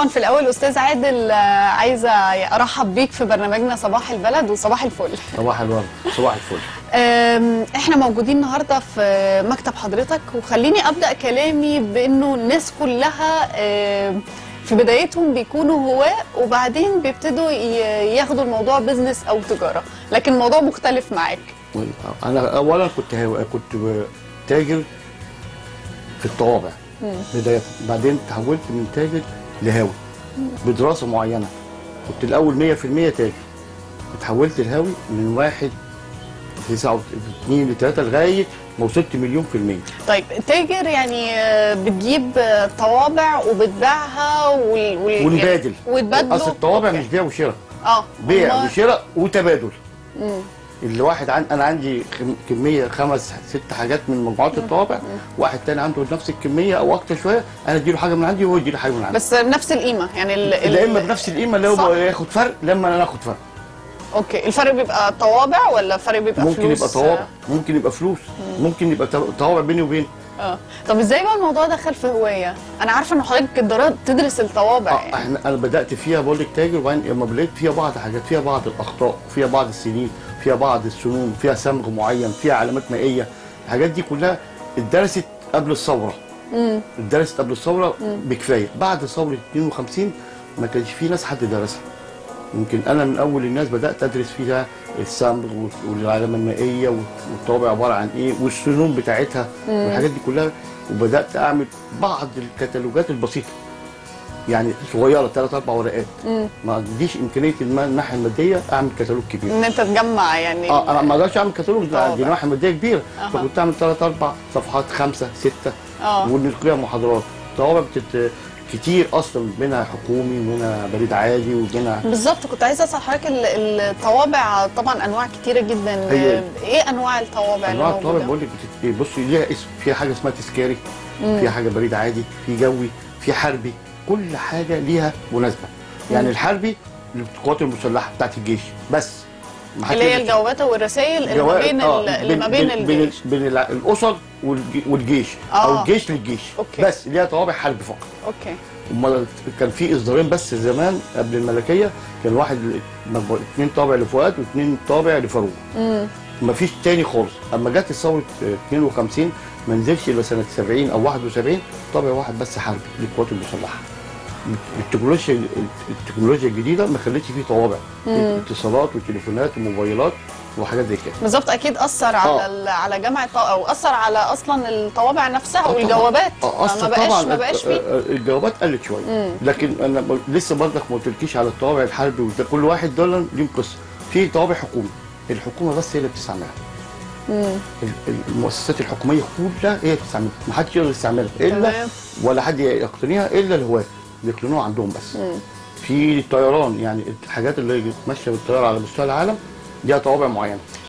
طبعا في الاول استاذ عادل آه، عايزه ارحب بيك في برنامجنا صباح البلد وصباح الفل صباح الورد صباح الفل أم، احنا موجودين النهارده في مكتب حضرتك وخليني ابدا كلامي بانه الناس كلها أم، في بدايتهم بيكونوا هواة وبعدين بيبتدوا ي- ياخدوا الموضوع بزنس او تجاره لكن الموضوع مختلف معاك انا اولا كنت هو... كنت تاجر في الطوابع بدايه بعدين تحولت من تاجر لهاوي بدراسه معينه كنت الاول 100% تاجر اتحولت لهاوي من واحد 2 ل 3 لغايه ما وصلت مليون في المية طيب تاجر يعني آه، بتجيب آه، طوابع وبتبيعها وال... وال... ونبادل وتبادلوا اصل الطوابع أوكي. مش بيع وشراء اه بيع هما- وشراء وتبادل مم. اللي واحد عن انا عندي خم- كميه خمس ست حاجات من مجموعات الطوابع واحد تاني عنده نفس الكميه او اكتر شويه انا اديله حاجه من عندي وهو يديله حاجه من عندي بس نفس القيمه يعني ال... ال- لا اما بنفس القيمه اللي صح. هو ياخد فرق لما انا اخد فرق اوكي الفرق بيبقى طوابع ولا الفرق بيبقى ممكن فلوس يبقى طوابع ممكن يبقى فلوس ممكن يبقى تو- طوابع بيني وبين اه طب ازاي بقى الموضوع دخل في هوايه انا عارفه ان حضرتك درست تدرس الطوابع اه يعني احنا انا بدات فيها بقول لك تاجر وبعدين لما بدات فيها بعض حاجات فيها بعض الاخطاء فيها بعض السنين فيها بعض السنون فيها صمغ معين فيها علامات مائيه الحاجات دي كلها اتدرست قبل الثوره امم اتدرست قبل الثوره بكفايه بعد ثوره 52 ما كانش في ناس حد درسها يمكن انا من اول الناس بدات ادرس فيها الصمغ والعلامه المائيه والطابع عباره عن ايه والسنون بتاعتها والحاجات دي كلها وبدات اعمل بعض الكتالوجات البسيطه يعني صغيره ثلاث اربع ورقات امم ما عنديش امكانيه الم- الناحيه الماديه اعمل كتالوج كبير ان انت تجمع يعني اه انا ما اقدرش اعمل كتالوج ده طبعا. دي ناحيه ماديه كبيره أها. فكنت اعمل ثلاث اربع صفحات خمسه سته اه ونلقيها محاضرات طوابع بتت... كتير اصلا منها حكومي ومنها بريد عادي ومنها بالظبط كنت عايزه اسال حضرتك ال- الطوابع طبعا انواع كتيره جدا هي- ايه انواع الطوابع اللي انواع الطوابع موجوده بقول لك بتت... بصي ليها اسم فيها حاجه اسمها تذكاري فيها حاجه بريد عادي في جوي في حربي كل حاجه ليها مناسبه يعني الحربي للقوات المسلحه بتاعت الجيش بس ما حدش اللي هي يقدر- الجوابات والرسائل اللي ما جواب- بين آه، ال- اللي ما بين بين, الجيش بين الع- الاسر والج- والجيش آه. او الجيش للجيش أوكي. بس ليها طوابع حرب فقط اوكي امال كان في اصدارين بس زمان قبل الملكيه كان واحد مجموع- اتنين طابع لفؤاد واثنين طابع لفاروق امم مفيش تاني خالص اما جت الثوره 52 ما نزلش الا سنه 70 او 71 طابع واحد بس حربي للقوات المسلحه التكنولوجيا التكنولوجيا الجديده ما خلتش فيه طوابع اتصالات وتليفونات وموبايلات وحاجات زي كده بالظبط اكيد اثر على آه. ال- على جمع الط- او اثر على اصلا الطوابع نفسها آه طبعاً. والجوابات آه، ما أصلاً بقاش طبعاً ما بقاش فيه آه، آه، الجوابات قلت شويه لكن انا ب- لسه برضك ما قلتلكيش على الطوابع الحربي وده كل واحد دول ليهم قصه في طوابع حكومي الحكومه بس هي اللي بتستعملها مم. ال- ال- المؤسسات الحكوميه كلها هي بتستعملها ما حدش يقدر يستعملها الا تمام. ولا حد يقتنيها الا الهواه يقتنوها عندهم بس مم. في الطيران يعني الحاجات اللي ماشيه بالطياره على مستوى العالم ليها طوابع معينه